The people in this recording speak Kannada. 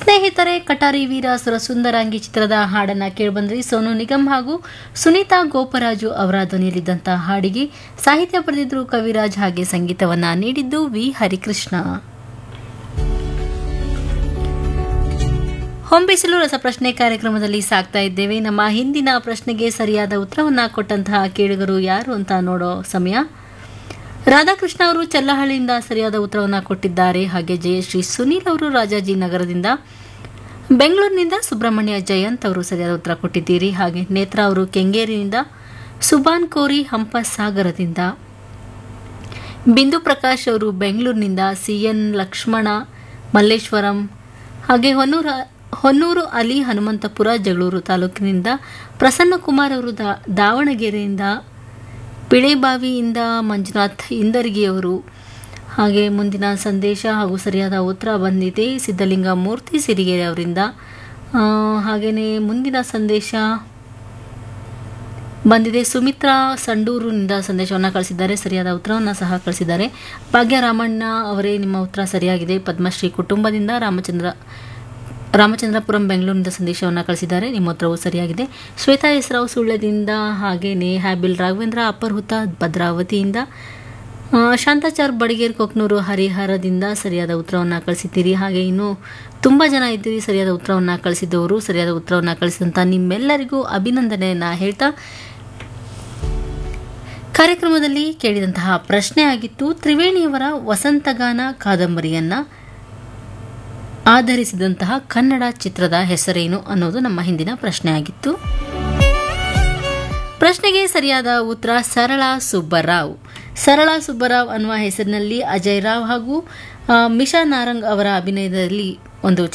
ಸ್ನೇಹಿತರೆ ಕಟಾರಿ ವೀರ ಸುರಸುಂದರಾಂಗಿ ಚಿತ್ರದ ಹಾಡನ್ನ ಕೇಳಿಬಂದ್ರಿ ಸೋನು ನಿಗಮ್ ಹಾಗೂ ಸುನೀತಾ ಗೋಪರಾಜು ಅವರ ಧ್ವನಿಯಲ್ಲಿದ್ದಂತಹ ಹಾಡಿಗೆ ಸಾಹಿತ್ಯ ಬರೆದಿದ್ರು ಕವಿರಾಜ್ ಹಾಗೆ ಸಂಗೀತವನ್ನ ನೀಡಿದ್ದು ವಿ ಹರಿಕೃಷ್ಣ ಹೊಂಬಿಸಿಲು ರಸಪ್ರಶ್ನೆ ಕಾರ್ಯಕ್ರಮದಲ್ಲಿ ಸಾಕ್ತಾ ಇದ್ದೇವೆ ನಮ್ಮ ಹಿಂದಿನ ಪ್ರಶ್ನೆಗೆ ಸರಿಯಾದ ಉತ್ತರವನ್ನ ಕೊಟ್ಟಂತಹ ಕೇಳುಗರು ಯಾರು ಅಂತ ನೋಡೋ ಸಮಯ ರಾಧಾಕೃಷ್ಣ ಅವರು ಚಲ್ಲಹಳ್ಳಿಯಿಂದ ಸರಿಯಾದ ಉತ್ತರವನ್ನು ಕೊಟ್ಟಿದ್ದಾರೆ ಹಾಗೆ ಜಯಶ್ರೀ ಸುನೀಲ್ ಅವರು ರಾಜಾಜಿನಗರದಿಂದ ಬೆಂಗಳೂರಿನಿಂದ ಸುಬ್ರಹ್ಮಣ್ಯ ಜಯಂತ್ ಅವರು ಸರಿಯಾದ ಉತ್ತರ ಕೊಟ್ಟಿದ್ದೀರಿ ಹಾಗೆ ನೇತ್ರ ಅವರು ಕೆಂಗೇರಿನಿಂದ ಸುಬಾನ್ ಕೋರಿ ಹಂಪಸಾಗರದಿಂದ ಬಿಂದು ಪ್ರಕಾಶ್ ಅವರು ಬೆಂಗಳೂರಿನಿಂದ ಸಿಎನ್ ಲಕ್ಷ್ಮಣ ಮಲ್ಲೇಶ್ವರಂ ಹಾಗೆ ಹೊನ್ನೂರ ಹೊನ್ನೂರು ಅಲಿ ಹನುಮಂತಪುರ ಜಗಳೂರು ತಾಲೂಕಿನಿಂದ ಪ್ರಸನ್ನಕುಮಾರ್ ಅವರು ದಾ ದಾವಣಗೆರೆಯಿಂದ ಪಿಳೆಬಾವಿಯಿಂದ ಮಂಜುನಾಥ್ ಇಂದರ್ಗಿಯವರು ಹಾಗೆ ಮುಂದಿನ ಸಂದೇಶ ಹಾಗೂ ಸರಿಯಾದ ಉತ್ತರ ಬಂದಿದೆ ಸಿದ್ಧಲಿಂಗ ಮೂರ್ತಿ ಸಿರಿಗೆರೆ ಅವರಿಂದ ಹಾಗೆಯೇ ಮುಂದಿನ ಸಂದೇಶ ಬಂದಿದೆ ಸುಮಿತ್ರಾ ಸಂಡೂರಿನಿಂದ ಸಂದೇಶವನ್ನು ಕಳಿಸಿದ್ದಾರೆ ಸರಿಯಾದ ಉತ್ತರವನ್ನು ಸಹ ಕಳಿಸಿದ್ದಾರೆ ಭಾಗ್ಯ ರಾಮಣ್ಣ ಅವರೇ ನಿಮ್ಮ ಉತ್ತರ ಸರಿಯಾಗಿದೆ ಪದ್ಮಶ್ರೀ ಕುಟುಂಬದಿಂದ ರಾಮಚಂದ್ರ ರಾಮಚಂದ್ರಪುರಂ ಬೆಂಗಳೂರಿನಿಂದ ಸಂದೇಶವನ್ನು ಕಳಿಸಿದ್ದಾರೆ ನಿಮ್ಮ ಉತ್ತರವು ಸರಿಯಾಗಿದೆ ಶ್ವೇತಾ ಹೆಸರಾವ್ ಸುಳ್ಳ್ಯದಿಂದ ಹಾಗೆಯೇ ಹ್ಯಾಬಿಲ್ ರಾಘವೇಂದ್ರ ಅಪ್ಪರ್ ಹುತ್ತ ಭದ್ರಾವತಿಯಿಂದ ಆ, ಶಾಂತಾಚಾರ್ ಬಡಿಗೇರ್ ಕೊಕ್ನೂರು ಹರಿಹರದಿಂದ ಸರಿಯಾದ ಉತ್ತರವನ್ನು ಕಳಿಸಿದ್ದೀರಿ ಹಾಗೆ ಇನ್ನು ತುಂಬ ಜನ ಇದ್ದೀರಿ ಸರಿಯಾದ ಉತ್ತರವನ್ನು ಕಳಿಸಿದ್ದವರು ಸರಿಯಾದ ಉತ್ತರವನ್ನು ಕಳಿಸಿದಂಥ ನಿಮ್ಮೆಲ್ಲರಿಗೂ ಅಭಿನಂದನೆಯನ್ನು ಹೇಳ್ತಾ ಕಾರ್ಯಕ್ರಮದಲ್ಲಿ ಕೇಳಿದಂತಹ ಪ್ರಶ್ನೆ ಆಗಿತ್ತು ತ್ರಿವೇಣಿಯವರ ವಸಂತಗಾನ ಕಾದಂಬರಿಯನ್ನು ಆಧರಿಸಿದಂತಹ ಕನ್ನಡ ಚಿತ್ರದ ಹೆಸರೇನು ಅನ್ನೋದು ನಮ್ಮ ಹಿಂದಿನ ಪ್ರಶ್ನೆ ಆಗಿತ್ತು ಪ್ರಶ್ನೆಗೆ ಸರಿಯಾದ ಉತ್ತರ ಸರಳ ಸುಬ್ಬರಾವ್ ಸರಳ ಸುಬ್ಬರಾವ್ ಅನ್ನುವ ಹೆಸರಿನಲ್ಲಿ ಅಜಯ್ ರಾವ್ ಹಾಗೂ ಆ, ಮಿಶಾ ನಾರಂಗ್ ಅವರ ಅಭಿನಯದಲ್ಲಿ ಒಂದು